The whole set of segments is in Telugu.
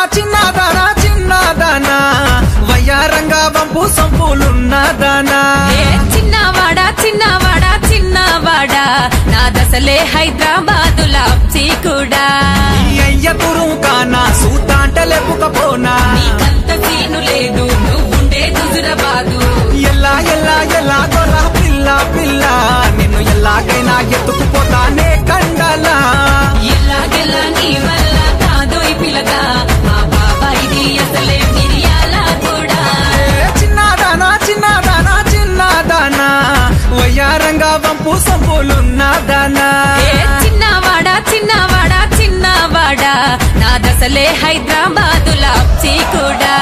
చిన్నదానా చిన్నదానా వయ్యారంగా వంపు సంపులున్నదానా ఏ చిన్నవాడా చిన్నవాడా చిన్నవాడా నా దశలే హైదరాబాదులా కూడా ఈ అయ్య తురు కానా సూతాంట లేపుకపోనా నీకంత సీను లేదు నువ్వుండే హుజురాబాదు ఎల్లా ఎల్లా ఎల్లా గొర్ర పిల్ల పిల్ల నిన్ను ఎల్లాగైనా ఎత్తుకుపోతానే కండలా ఎలాగెలా నీ వల్ల కాదోయ్ పిల్లగా మా బాబాయిది అసలే మిరియాల కూడా ఏ చిన్నదానా చిన్నదానా చిన్నదానా వయ్యారంగా వంపు సంపులున్నదానా ఏ చిన్నవాడా చిన్నవాడా చిన్నవాడా నా దశలే హైదరాబాదులా కూడా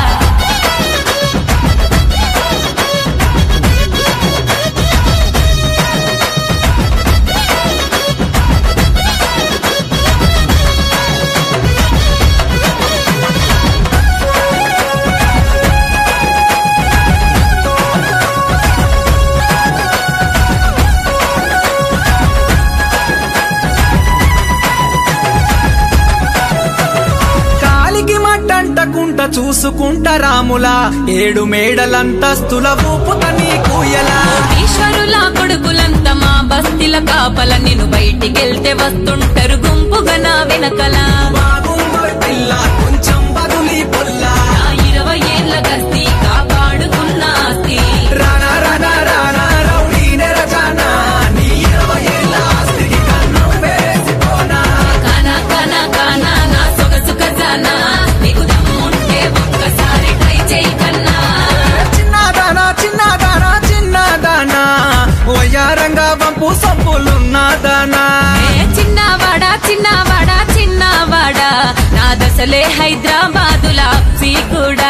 కాలికి మట్టంటకుంట చూసుకుంట రాములా ఏడు మేడలంతస్తుల ఊపుత నీ కూయలా ఈశ్వరుల కొడుకులంతా మా బస్తీల కాపల నేను బయటికెళ్తే వస్తుంటారు గుంపుగా నా వెనకల బాగుందోయ్ పిల్ల కొంచెం బదులి పొల్లా నా ఇరవై ఏళ్ళ గస్తీ కాపాడుకున్న ఆస్తి రానా రానా రానా రౌడీ నెరజానా నీ ఇరవై ఏళ్ళ ఆస్తికి కన్నం వేసిపోనా కానా కానా కానా నా సొగసు ఖజానా నీకు దమ్ముంటే ఒక్కసారి ట్రై చేయి కన్నా చిన్నదానా చిన్నదానా చిన్నదానా వయ్యారంగా వంపు సంపులున్నదానా ఏ చిన్నవాడా చిన్నవాడా చిన్నవాడా నా దశలే హైదరాబాదులా కూడా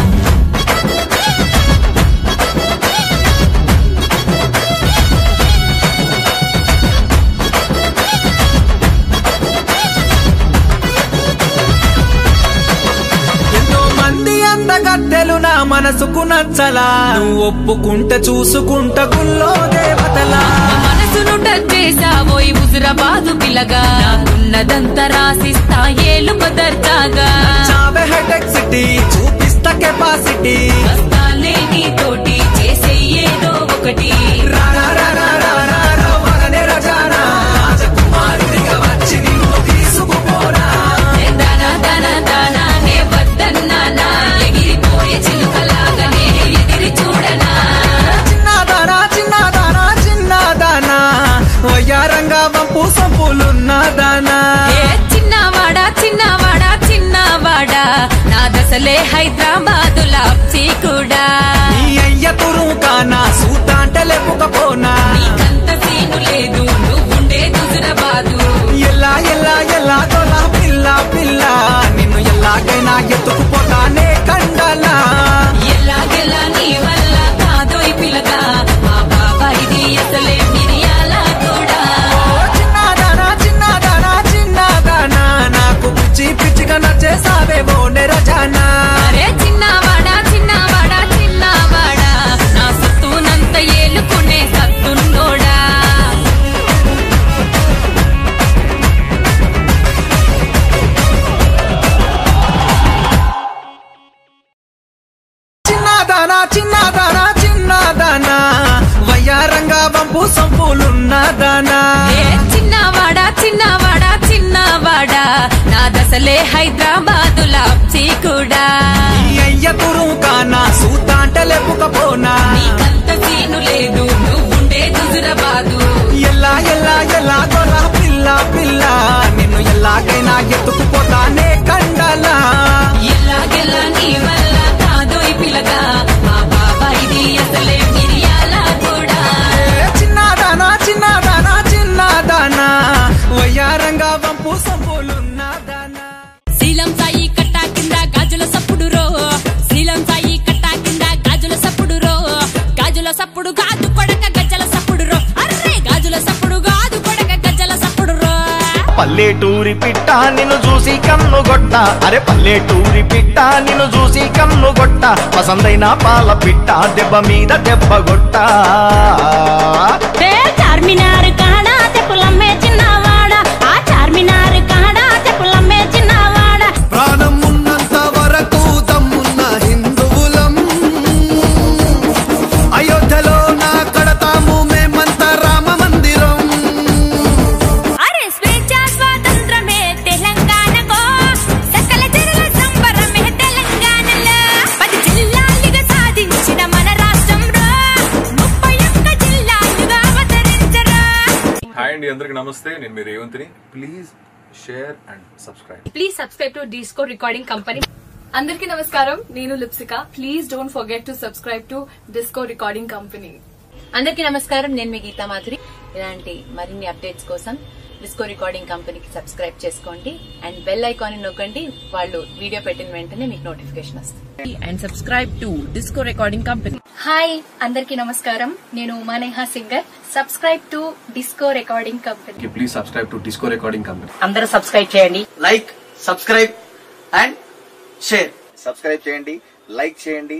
ఎంతో మంది అందగత్తెలు నా మనసుకు నచ్చలా నువ్వు ఒప్పుకుంటే చూసుకుంట గుల్లో దేవతలా మనసును టచ్ చేసావోయ్ హుజురాబాదు పిల్లగా నాకున్నదంతా రాసిస్తా ఏలు బదర్దాగా చావే హెడెక్ సిటీ చూపిస్తా కెపాసిటీ వస్తాలే నీతోటి చేసే ఏదో ఒకటి రానా రానా రానా రవ్వరనే రజానా రాజకుమారుడిగా వచ్చి నిన్ను తీసుకుపోనా ఏ దానా దానా దానా నే వద్దన్నానా ఎగిరిపోయే చిలుకలాగా నేను ఎగిరి చూడనా చిన్నదానా చిన్నదానా చిన్నదానా వయ్యారంగా వంపు సంపులున్నదానా ఏ చిన్నవాడా చిన్నవాడా చిన్నవాడా నా దశలే హైదరాబాదులా కూడా నీ అయ్య తురు కానా సూతాంట లేపుకపోనా నీకంత సీను లేదు నువ్వుండే హుజురాబాదు ఎల్లా ఎల్లా ఎల్లా గొర్ర పిల్ల పిల్ల నిన్ను ఎల్లాగైనా ఎత్తుకుపోతానే కండలా ఎలాగెలా నీ వల్ల కాదోయ్ పిల్లగా మా బాబాయిది అసలే మిరియాల కూడా ఓ చిన్నదానా చిన్నదానా చిన్నదానా నాకు పిచ్చి పిచ్చిగా నచ్చేసావే ఓ నెరజానా అరే చిన్నవాడా చిన్నవాడా చిన్నవాడా నా సత్తునంత ఏలుకునే సత్తున్నోడా చిన్నదానా చిన్నదానా చిన్నదానా వయ్యారంగా వంపు సంపులున్నదానా ఏ చిన్నవాడా చిన్నవాడా చిన్నవాడా నా దశలే హైదరాబాదులా కూడా ఈ అయ్య తురు కానా సూతాంట లేపుకపోనా నీకంత సీను లేదు నువ్వుండే హుజురాబాదు ఎల్లా ఎల్లా ఎల్లా గొర్ర పిల్ల పిల్ల నిన్ను ఎల్లాగైనా ఎత్తుకుపోతానే కండలా ఎలాగెలా నీ వల్ల కాదోయ్ పిల్లగా మా బాబాయిది అసలే మిరియాల కూడా ఏ చిన్నదానా చిన్నదానా చిన్నదానా వయ్యారంగా వంపు సంపులున్నదానా శీలం సాయి కట్టా కింద గాజుల సప్పుడు రో శీలం సాయి కట్టా కింద గాజుల సప్పుడు రో గాజుల సప్పుడు గాదు కొడక గజ్జల సప్పుడు రో అర్రే గాజుల సప్పుడు గాదు కొడక గజ్జల సప్పుడు రో పల్లెటూరి పిట్ట నిన్ను చూసి కన్ను గొట్ట అరే పల్లెటూరి పిట్ట నిన్ను చూసి కన్ను గొట్ట పసందైన పాల పిట్ట దెబ్బ మీద దెబ్బ గొట్ట ఏ చార్మినార్ కాడా చెప్పులమ్మే చిన్నవాడ ఆ చార్మినార్ కాడా చెప్పులమ్మే చిన్నవాడ ప్రాణం ఉన్న అందరికి నమస్తే నేను మీ రేవంత్ని please share and subscribe please subscribe to disco recording company అందరికీ నమస్కారం నేను Lipsika please don't forget to subscribe to disco recording company అందరికీ నమస్కారం నేను మీ గీతా మాధురి ఇలాంటి మరిన్ని అప్డేట్స్ కోసం డిస్కో రికార్డింగ్ కంపెనీకి సబ్స్క్రైబ్ చేసుకోండి అండ్ బెల్ ఐకాన్ నొక్కండి వాళ్ళు వీడియో పెట్టిన వెంటనే మీకు నోటిఫికేషన్ వస్తుంది and subscribe to disco recording company hi అందరికీ నమస్కారం నేను Umaneha singer subscribe to disco recording company please subscribe to disco recording company అందరూ సబ్స్క్రైబ్ చేయండి like subscribe and share subscribe చేయండి లైక్ చేయండి